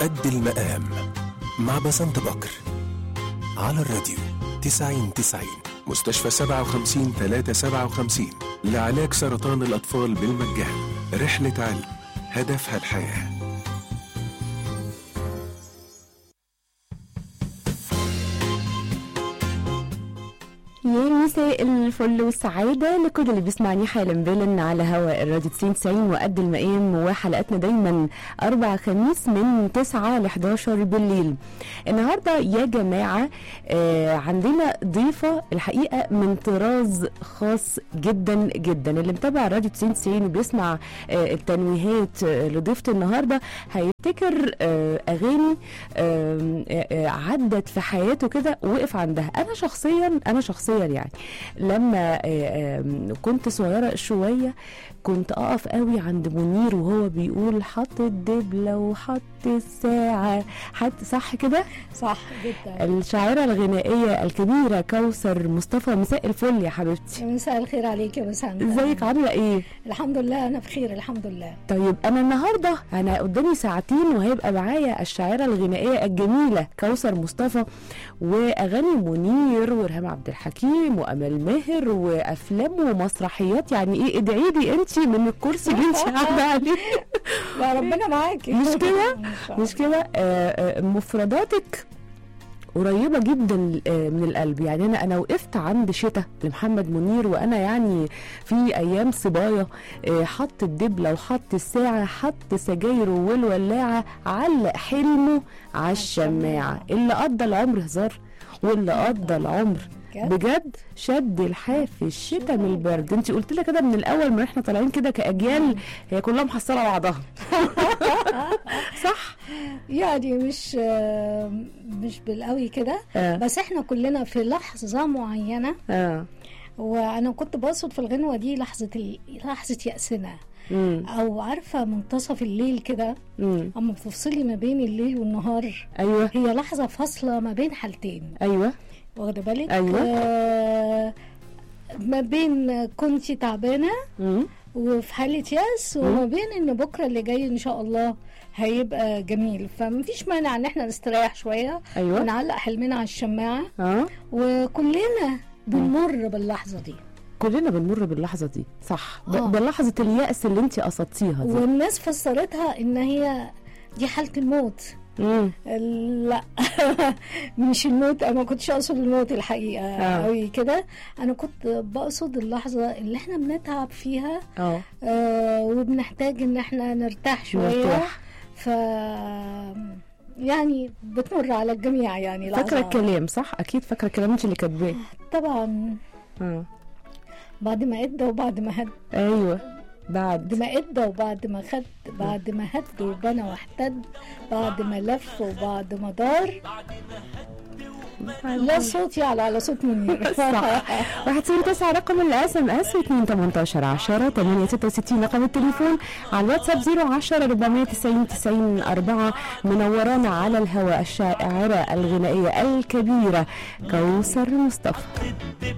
قد المقام مع بسنت بكر على الراديو 90 90 مستشفى 57 357 لعلاج سرطان الأطفال بالمجان رحلة علم هدفها الحياه يا مساء الفل والسعادة لكل اللي بيسمعني حالا بالا على هواء الراديو 90 90 وقد المقام وحلقاتنا دايما أربع خميس من 9 ل 11 بالليل. النهارده يا جماعة آه عندنا ضيفة الحقيقة من طراز خاص جدا جدا اللي متابع الراديو 90 90 وبيسمع آه التنويهات آه لضيفة النهارده هيفتكر آه أغاني آه آه عدت في حياته كده وقف عندها. أنا شخصيا أنا شخصيا يعني لما كنت صغيره شويه كنت اقف قوي عند منير وهو بيقول حط الدبله وحط الساعه حط صح كده صح جدا الشاعره الغنائيه الكبيره كوثر مصطفى مساء الفل يا حبيبتي مساء الخير عليك يا بسام ازيك عامله ايه الحمد لله انا بخير الحمد لله طيب انا النهارده انا قدامي ساعتين وهيبقى معايا الشاعره الغنائيه الجميله كوثر مصطفى واغاني منير ورهام عبد الحكيم وامل ماهر وافلام ومسرحيات يعني ايه ادعي لي انت من الكرسي اللي انت قاعده عليه لا ربنا معاكي مش كده مش كده مفرداتك قريبه جدا من القلب يعني انا انا وقفت عند شتاء لمحمد منير وانا يعني في ايام صبايا حط الدبله وحط الساعه حط سجايره والولاعه علق حلمه على الشماعه اللي قضى العمر هزار واللي قضى العمر بجد شد الحاف الشتاء من البرد انت قلت لها كده من الاول ما احنا طالعين كده كاجيال هي كلها محصله بعضها صح يعني مش مش بالقوي كده آه. بس احنا كلنا في لحظه معينه اه وانا كنت بقصد في الغنوه دي لحظه ال... لحظه يأسنا امم او عارفه منتصف الليل كده امم اما بتفصلي ما بين الليل والنهار ايوه هي لحظه فاصله ما بين حالتين ايوه واخده بالك أيوة. آه ما بين كنت تعبانه امم وفي حاله يأس وما بين ان بكره اللي جاي ان شاء الله هيبقى جميل فمفيش مانع ان احنا نستريح شويه ايوه ونعلق حلمنا على الشماعه اه وكلنا بنمر باللحظه دي كلنا بنمر باللحظه دي صح ب- آه. بلحظه اليأس اللي انت قصدتيها دي والناس فسرتها ان هي دي حاله الموت امم لا مش الموت انا ما كنتش اقصد الموت الحقيقه آه. قوي كده انا كنت بقصد اللحظه اللي احنا بنتعب فيها اه آه وبنحتاج ان احنا نرتاح شويه نرتاح. ف يعني بتمر على الجميع يعني فاكره لحظة. الكلام صح اكيد فاكره الكلام انت اللي كاتباه طبعا اه بعد ما ادى وبعد ما هد ايوه بعد بعد ما ادى وبعد ما خد بعد ما هد وبنى واحتد بعد ما لف وبعد ما دار لا صوت يعلى على صوت منير صح واحد صفر تسعة رقم الاس ام اس واثنين تمنتاشر عشرة تمانية ستة وستين رقم التليفون على الواتساب زيرو عشرة ربعمية تسعين تسعين أربعة منورانا على الهواء الشاعرة الغنائية الكبيرة كوثر مصطفى